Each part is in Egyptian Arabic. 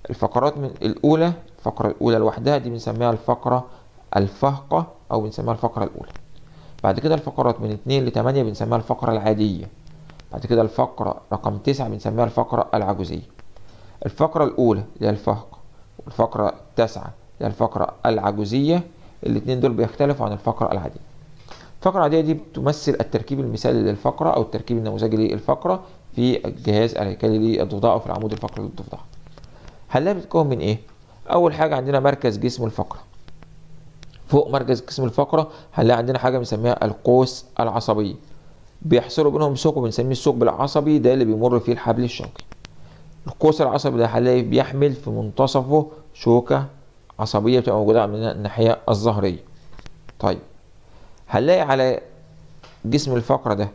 الفقرات من الأولى الفقرة الأولى لوحدها دي بنسميها الفقرة الفهقة أو بنسميها الفقرة الأولى بعد كده الفقرات من اتنين لتمانية بنسميها الفقرة العادية بعد كده الفقرة رقم تسعة بنسميها الفقرة العجوزية الفقرة الأولى اللي هي الفهقة والفقرة التاسعة اللي هي الفقرة العجوزية الاتنين دول بيختلفوا عن الفقرة العادية الفقرة العادية دي بتمثل التركيب المثالي للفقرة أو التركيب النموذجي للفقرة في الجهاز الهيكلي للضفدع أو في العمود الفقري للضفدع هنلاقي بتتكون من إيه؟ أول حاجة عندنا مركز جسم الفقرة فوق مركز جسم الفقرة هنلاقي عندنا حاجة بنسميها القوس العصبي بيحصلوا بينهم ثقب بنسميه الثقب العصبي ده اللي بيمر فيه الحبل الشوكي القوس العصبي ده هنلاقي بيحمل في منتصفه شوكة عصبية بتبقى موجودة من الناحية الظهرية طيب هنلاقي على جسم الفقرة ده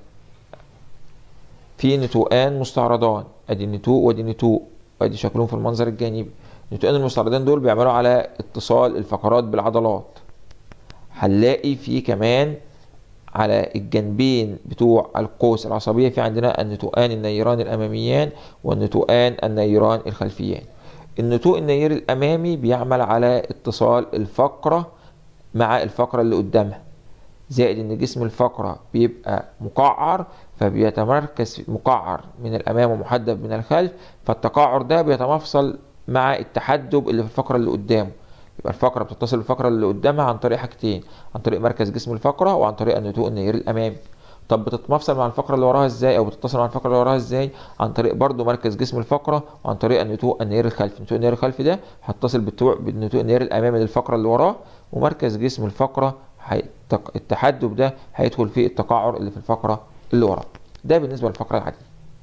في نتوءان مستعرضان ادي النتوء وادي النتوء وادي شكلهم في المنظر الجانبي النتوءان المستعرضان دول بيعملوا على اتصال الفقرات بالعضلات هنلاقي في كمان على الجنبين بتوع القوس العصبية في عندنا النتوءان النيران الأماميان والنتوءان النيران الخلفيان النتوء النير الأمامي بيعمل على اتصال الفقرة مع الفقرة اللي قدامها زائد ان جسم الفقرة بيبقى مقعر فبيتمركز مقعر من الامام ومحدب من الخلف فالتقعر ده بيتمفصل مع التحدب اللي في الفقرة اللي قدامه يبقى الفقرة بتتصل بالفقرة اللي قدامها عن طريق حاجتين عن طريق مركز جسم الفقرة وعن طريق النتوء النير الامامي طب بتتمفصل مع الفقرة اللي وراها ازاي او بتتصل مع الفقرة اللي وراها ازاي عن طريق برضو مركز جسم الفقرة وعن طريق النتوء النير الخلفي النتوء النير الخلفي ده هتصل بالنتوء النير الامامي للفقرة اللي وراه ومركز جسم الفقرة التحدب ده هيدخل في التقعر اللي في الفقرة اللي وراه ده بالنسبة للفقرة العادية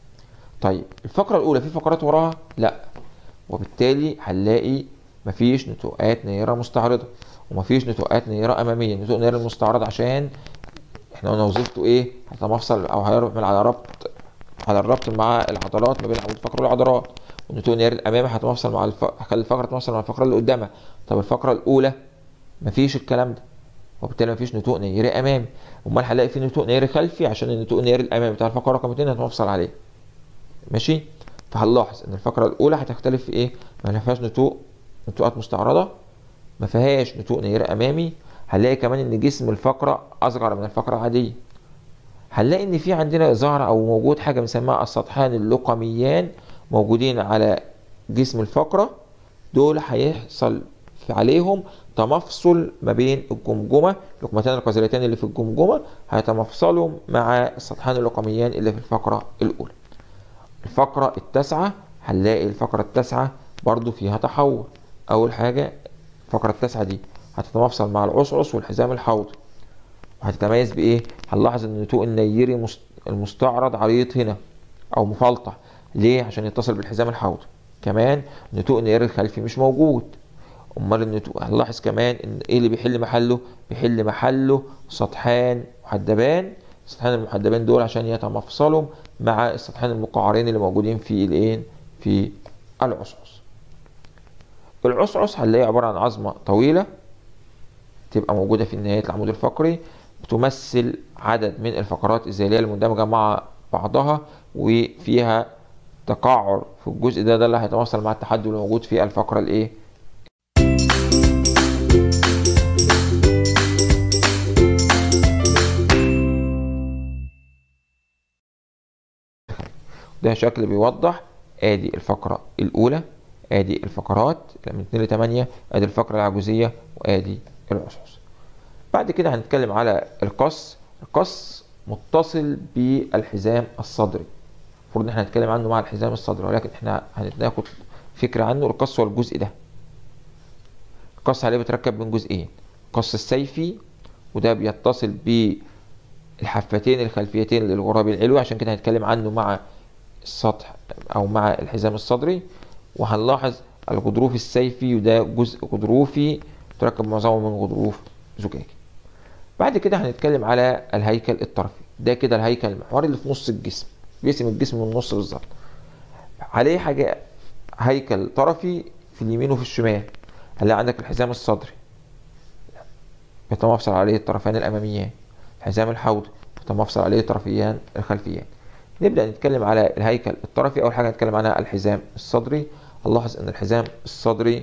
طيب الفقرة الأولى في فقرات وراها؟ لا وبالتالي هنلاقي مفيش نتوءات نيرة مستعرضة ومفيش نتوءات نيرة أمامية النتوء النير المستعرض عشان احنا قلنا وظيفته ايه؟ هيتمفصل أو هيعمل على ربط على الربط مع العضلات ما بين عمود الفقرة والعضلات والنتوء النير الأمامي هيتمفصل مع الف... هيخلي الفقرة تتمفصل مع الفقرة اللي قدامها طب الفقرة الأولى مفيش الكلام ده وبالتالي مفيش نتوء نيري امامي امال هنلاقي في نتوء نيري خلفي عشان النتوء النيري الامامي بتاع الفقره رقم 2 هنفصل عليه ماشي فهنلاحظ ان الفقره الاولى هتختلف في ايه ما فيهاش نتوء نتوءات مستعرضه ما فيهاش نتوء نيري امامي هنلاقي كمان ان جسم الفقره اصغر من الفقره العاديه هنلاقي ان في عندنا ظاهره او موجود حاجه بنسميها السطحان اللقميان موجودين على جسم الفقره دول هيحصل عليهم تمفصل ما بين الجمجمة اللقمتان القذرتان اللي في الجمجمة هيتمفصلوا مع السطحان اللقميان اللي في الفقرة الأولى الفقرة التاسعة هنلاقي الفقرة التاسعة برضو فيها تحول أول حاجة الفقرة التاسعة دي هتتمفصل مع العصعص والحزام الحوضي وهتتميز بإيه؟ هنلاحظ إن النتوء النيري المستعرض عريض هنا أو مفلطح ليه؟ عشان يتصل بالحزام الحوضي كمان النتوء النيري الخلفي مش موجود امال النتوء هنلاحظ كمان ان ايه اللي بيحل محله بيحل محله سطحان محدبان السطحان المحدبان دول عشان يتمفصلوا مع السطحان المقعرين اللي موجودين في الايه في العصعص العصعص هنلاقي عباره عن عظمه طويله تبقى موجوده في نهايه العمود الفقري بتمثل عدد من الفقرات الزيليه المندمجه مع بعضها وفيها تقعر في الجزء ده ده اللي هيتواصل مع التحدي اللي موجود في الفقره الايه ده شكل بيوضح ادي الفقرة الاولى ادي الفقرات من 2 ل 8 ادي الفقرة العجوزية وادي العصعص بعد كده هنتكلم على القص القص متصل بالحزام الصدري المفروض ان احنا هنتكلم عنه مع الحزام الصدري ولكن احنا هناخد فكرة عنه القص هو الجزء ده القص عليه بيتركب من جزئين القص السيفي وده بيتصل بالحفتين الخلفيتين للغراب العلوي عشان كده هنتكلم عنه مع السطح او مع الحزام الصدري وهنلاحظ الغضروف السيفي وده جزء غضروفي تركب معظمه من غضروف زجاجي بعد كده هنتكلم على الهيكل الطرفي ده كده الهيكل المحوري اللي في نص الجسم بيقسم الجسم من النص بالظبط عليه حاجه هيكل طرفي في اليمين وفي الشمال هنلاقي عندك الحزام الصدري بيتمفصل عليه الطرفان الاماميان الحزام الحوضي بيتمفصل عليه الطرفيان الخلفيان نبدا نتكلم على الهيكل الطرفي اول حاجه نتكلم عنها الحزام الصدري هنلاحظ ان الحزام الصدري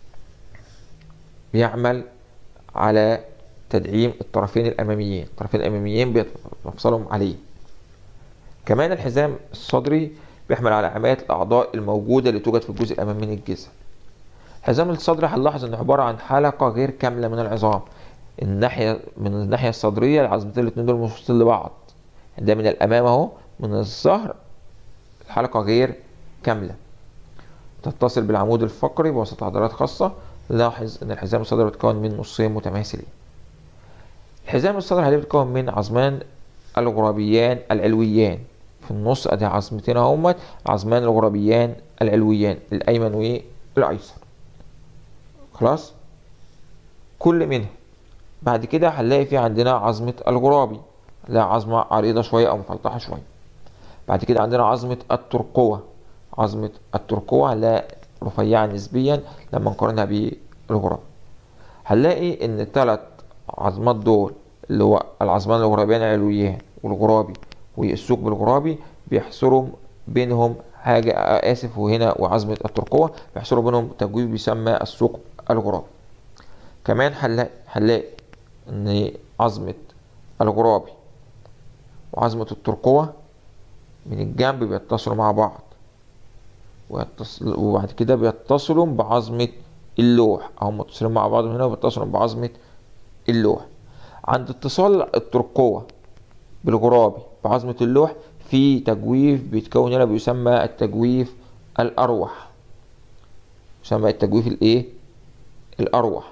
بيعمل على تدعيم الطرفين الاماميين الطرفين الاماميين بيفصلهم عليه كمان الحزام الصدري بيحمل على حماية الأعضاء الموجودة اللي توجد في الجزء الأمامي من الجسم الحزام الصدري هنلاحظ إنه عبارة عن حلقة غير كاملة من العظام الناحية من الناحية الصدرية العظمتين الاتنين دول مفصولين لبعض ده من الأمام أهو من الظهر الحلقة غير كاملة تتصل بالعمود الفقري بواسطة عضلات خاصة لاحظ إن الحزام الصدري بيتكون من نصين متماثلين الحزام الصدري هيبقى بيتكون من عظمان الغرابيان العلويان في النص ادي عظمتين اهمت عظمان الغرابيان العلويان الايمن والايسر خلاص كل منهم بعد كده هنلاقي في عندنا عظمة الغرابي لا عظمة عريضة شوية أو مفلطحة شوية بعد كده عندنا عظمة الترقوة عظمة الترقوة هنلاقي رفيعة نسبيا لما نقارنها بالغراب هنلاقي إن الثلاث عظمات دول اللي هو العظمان الغرابيان العلويان والغرابي والسوق بالغرابي بيحصروا بينهم حاجة آسف وهنا وعظمة الترقوة بيحصروا بينهم تجويف بيسمى السوق الغرابي كمان هنلاقي هنلاقي إن عظمة الغرابي وعظمة الترقوة من الجنب بيتصلوا مع بعض ويتصل وبعد كده بيتصلوا بعظمة اللوح أو متصلين مع بعض من هنا وبيتصلوا بعظمة اللوح عند اتصال الترقوة بالغرابي بعظمة اللوح في تجويف بيتكون هنا بيسمى التجويف الأروح يسمى التجويف الإيه؟ الأروح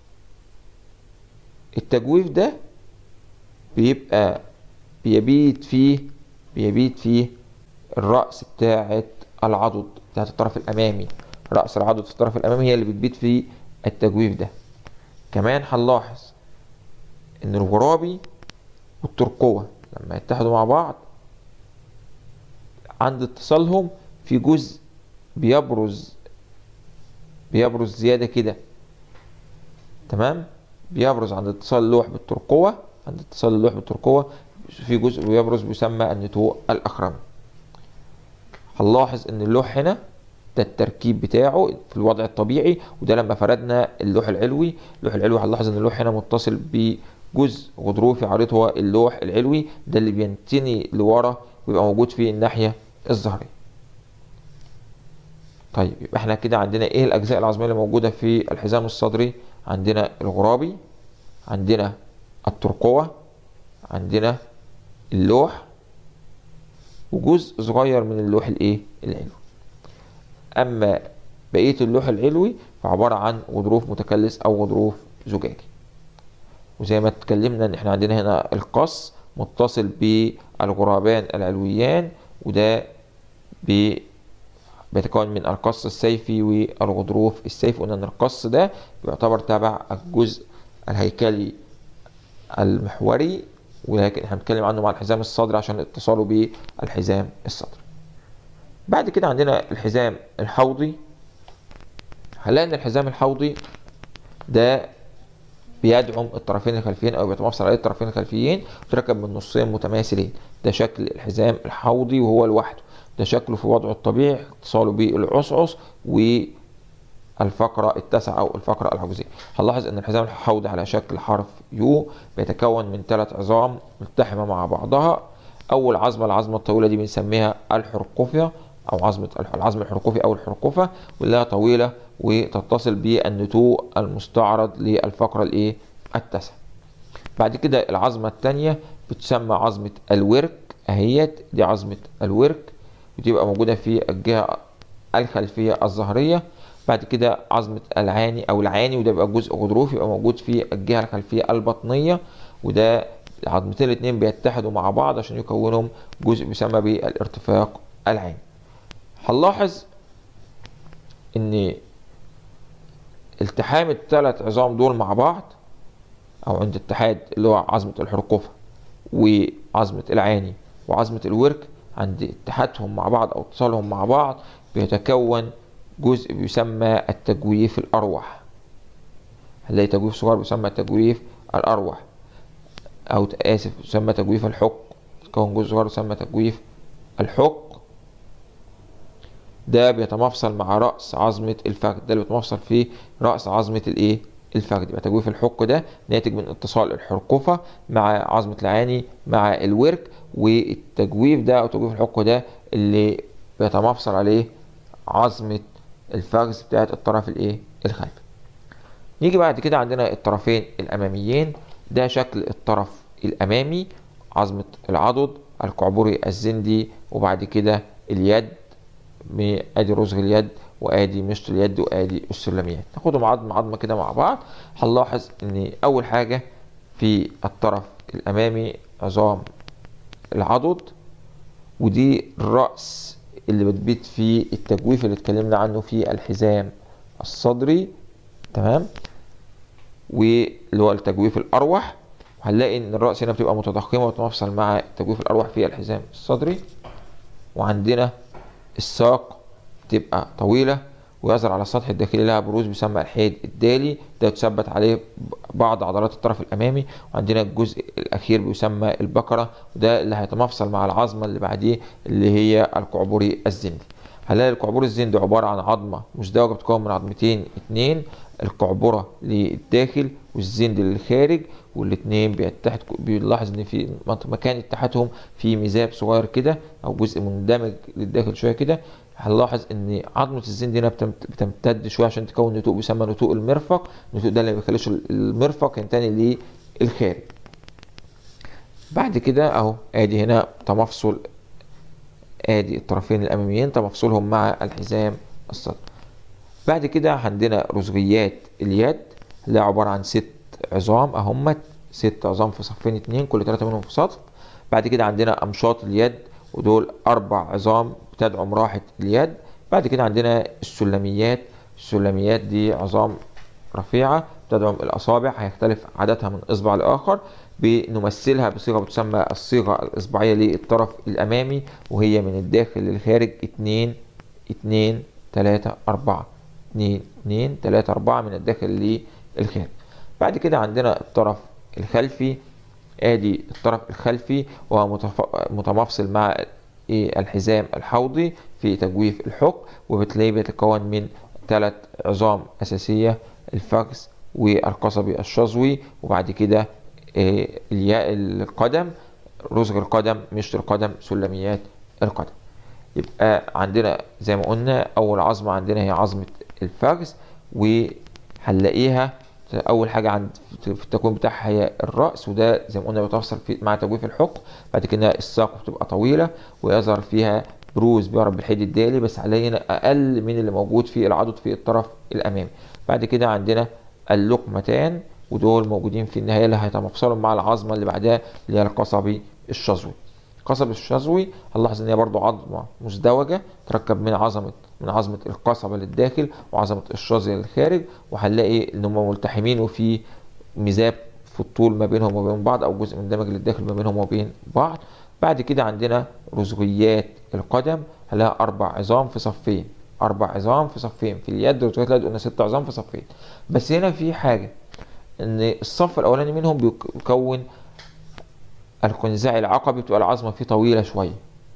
التجويف ده بيبقى بيبيت فيه بيبيت فيه الرأس بتاعة العضد بتاعة الطرف الأمامي رأس العضد في الطرف الأمامي هي اللي بتبيت فيه التجويف ده كمان هنلاحظ إن الغرابي والترقوة لما يتحدوا مع بعض عند اتصالهم في جزء بيبرز بيبرز زيادة كده تمام بيبرز عند اتصال اللوح بالترقوة عند اتصال اللوح بالترقوة في جزء بيبرز بيسمى النتوء الأخرمي هنلاحظ ان اللوح هنا ده التركيب بتاعه في الوضع الطبيعي وده لما فردنا اللوح العلوي اللوح العلوي هنلاحظ ان اللوح هنا متصل بجزء غضروفي عريض هو اللوح العلوي ده اللي بينتني لورا ويبقى موجود في الناحية الظهرية طيب يبقى احنا كده عندنا ايه الاجزاء العظميه اللي موجوده في الحزام الصدري عندنا الغرابي عندنا الترقوه عندنا اللوح وجزء صغير من اللوح الايه العلوي اما بقيه اللوح العلوي فعباره عن غضروف متكلس او غضروف زجاجي وزي ما اتكلمنا ان احنا عندنا هنا القص متصل بالغرابان العلويان وده بي بيتكون من القص السيفي والغضروف السيفي قلنا ان القص ده بيعتبر تبع الجزء الهيكلي المحوري ولكن احنا بنتكلم عنه مع الحزام الصدري عشان اتصاله بالحزام الصدري بعد كده عندنا الحزام الحوضي هنلاقي ان الحزام الحوضي ده بيدعم الطرفين الخلفيين او بيتمفصل عليه الطرفين الخلفيين وتركب من نصين متماثلين ده شكل الحزام الحوضي وهو لوحده ده شكله في وضعه الطبيعي اتصاله بالعصعص والفقرة التاسعة أو الفقرة العجوزية هنلاحظ أن الحزام الحوضي على شكل حرف يو بيتكون من ثلاث عظام ملتحمة مع بعضها أول عظمة العظمة الطويلة دي بنسميها الحرقوفية أو عظمة العظم الحرقوفي أو الحرقوفة واللي طويلة وتتصل بالنتوء المستعرض للفقرة الإيه التاسعة بعد كده العظمة الثانية بتسمى عظمة الورك أهيت دي عظمة الورك بتبقى موجودة في الجهة الخلفية الظهرية بعد كده عظمة العاني أو العاني وده بيبقى جزء غضروفي يبقى موجود في الجهة الخلفية البطنية وده العظمتين الاتنين بيتحدوا مع بعض عشان يكونهم جزء بيسمى بالارتفاق العاني هنلاحظ ان التحام الثلاث عظام دول مع بعض او عند اتحاد اللي هو عظمة الحرقوفة وعظمة العاني وعظمة الورك عند اتحادهم مع بعض او اتصالهم مع بعض بيتكون جزء بيسمى التجويف الأروح هنلاقي تجويف صغير بيسمى التجويف الأروح أو آسف يسمى تجويف الحق تكون جزء صغير يسمى تجويف الحق ده بيتمفصل مع رأس عظمة الفخذ ده اللي بيتمفصل في رأس عظمة الايه الفخذ يبقى تجويف الحق ده ناتج من اتصال الحرقفة مع عظمة العاني مع الورك والتجويف ده او تجويف الحق ده اللي بيتمفصل عليه عظمة الفخذ بتاعت الطرف الايه الخلفي نيجي بعد كده عندنا الطرفين الاماميين ده شكل الطرف الامامي عظمة العضد القعبري الزندي وبعد كده اليد ادي رزغ اليد وادي مشط اليد وادي السلميات ناخدهم عظمة عظمة كده مع بعض هنلاحظ ان اول حاجة في الطرف الامامي عظام العضد ودي الرأس اللي بتبيت فيه التجويف اللي اتكلمنا عنه في الحزام الصدري تمام واللي هو التجويف الأروح هنلاقي ان الرأس هنا بتبقى متضخمة وتنفصل مع التجويف الأروح في الحزام الصدري وعندنا الساق بتبقى طويلة ويظهر على السطح الداخلي لها بروز بيسمى الحيد الدالي ده يتثبت عليه بعض عضلات الطرف الامامي وعندنا الجزء الاخير بيسمى البكره وده اللي هيتمفصل مع العظمه اللي بعديه اللي هي القعبري الزندي هنلاقي القعبري الزندي عباره عن عظمه مزدوجه بتتكون من عظمتين اتنين القعبره للداخل والزند للخارج والاثنين بيتحد بنلاحظ ان في مكان اتحادهم في مذاب صغير كده او جزء مندمج للداخل شويه كده هنلاحظ ان عظمه الزند هنا بتمتد شويه عشان تكون نتوء بيسمى نتوء المرفق النتوء ده اللي ما بيخليش المرفق ينتقل للخارج بعد كده اهو ادي هنا تمفصل ادي الطرفين الاماميين تمفصلهم مع الحزام الصدر بعد كده عندنا رزغيات اليد اللي عباره عن ست عظام اهمت ست عظام في صفين اتنين كل ثلاثة منهم في سطح بعد كده عندنا امشاط اليد ودول اربع عظام بتدعم راحة اليد بعد كده عندنا السلميات السلميات دي عظام رفيعة تدعم الأصابع هيختلف عددها من إصبع لآخر بنمثلها بصيغة بتسمى الصيغة الإصبعية للطرف الأمامي وهي من الداخل للخارج اتنين اتنين تلاتة أربعة اتنين اتنين تلاتة أربعة من الداخل للخارج بعد كده عندنا الطرف الخلفي ادي الطرف الخلفي وهو متمفصل مع الحزام الحوضي في تجويف الحك وبتلاقيه بيتكون من ثلاث عظام أساسية الفخذ والقصبي الشظوي وبعد كده القدم رزغ القدم مشط القدم سلميات القدم يبقى عندنا زي ما قلنا أول عظمة عندنا هي عظمة الفخذ وهنلاقيها اول حاجه عند في التكوين بتاعها هي الراس وده زي ما قلنا بيتوصل في مع تجويف الحق بعد كده الساق بتبقى طويله ويظهر فيها بروز بيعرف بالحيد الدالي بس علينا اقل من اللي موجود في العضد في الطرف الامامي بعد كده عندنا اللقمتان ودول موجودين في النهايه اللي هيتمفصلوا مع العظمه اللي بعدها اللي هي القصبي الشظوي القصب الشظوي هنلاحظ ان هي برضو عظمه مزدوجه تركب من عظمه من عظمه القصبه للداخل وعظمه الشظيه للخارج وهنلاقي ان هم ملتحمين وفي مذاب في الطول ما بينهم وبين بعض او جزء مندمج للداخل ما بينهم وبين بعض بعد كده عندنا رزغيات القدم هنلاقي اربع عظام في صفين اربع عظام في صفين في اليد رزغيات اليد قلنا ست عظام في صفين بس هنا في حاجه ان الصف الاولاني منهم بيكون القنزعي العقبي بتبقى العظمه فيه طويله شويه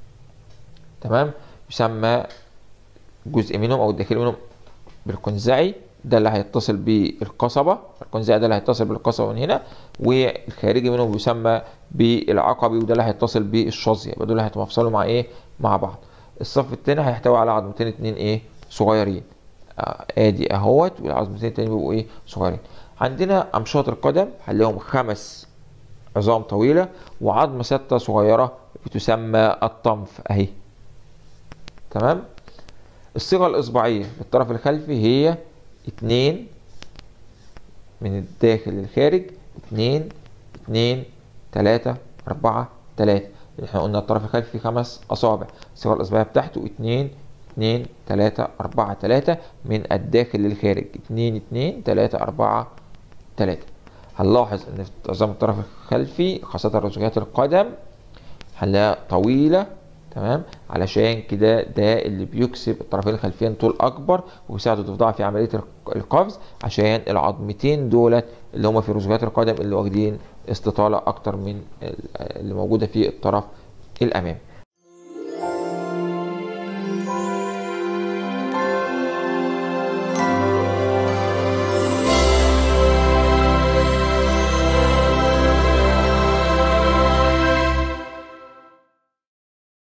تمام يسمى جزء منهم او الداخلي منهم بالقنزعي ده اللي هيتصل بالقصبة القنزعي ده اللي هيتصل بالقصبة من هنا والخارجي منهم بيسمى بالعقبي وده اللي هيتصل بالشظية يبقى دول هيتمفصلوا مع ايه مع بعض الصف التاني هيحتوي على عظمتين اتنين ايه صغيرين آه ادي اهوت والعظمتين التانيين بيبقوا ايه صغيرين عندنا امشاط القدم هنلاقيهم خمس عظام طويلة وعظمة ستة صغيرة بتسمى الطنف اهي تمام الصيغة الإصبعية للطرف الخلفي هي اتنين من الداخل للخارج اتنين اتنين تلاتة أربعة تلاتة احنا قلنا الطرف الخلفي خمس أصابع الصيغة الإصبعية بتاعته اتنين اتنين تلاتة أربعة تلاتة من الداخل للخارج اتنين اتنين تلاتة أربعة تلاتة هنلاحظ ان في عظام الطرف الخلفي خاصة رزقيات القدم هنلاقيها طويلة تمام علشان كده ده اللي بيكسب الطرفين الخلفيين طول اكبر وبيساعد الضفدع في عمليه القفز عشان العظمتين دولت اللي هم في رزقيات القدم اللي واخدين استطاله اكتر من اللي موجوده في الطرف الامامي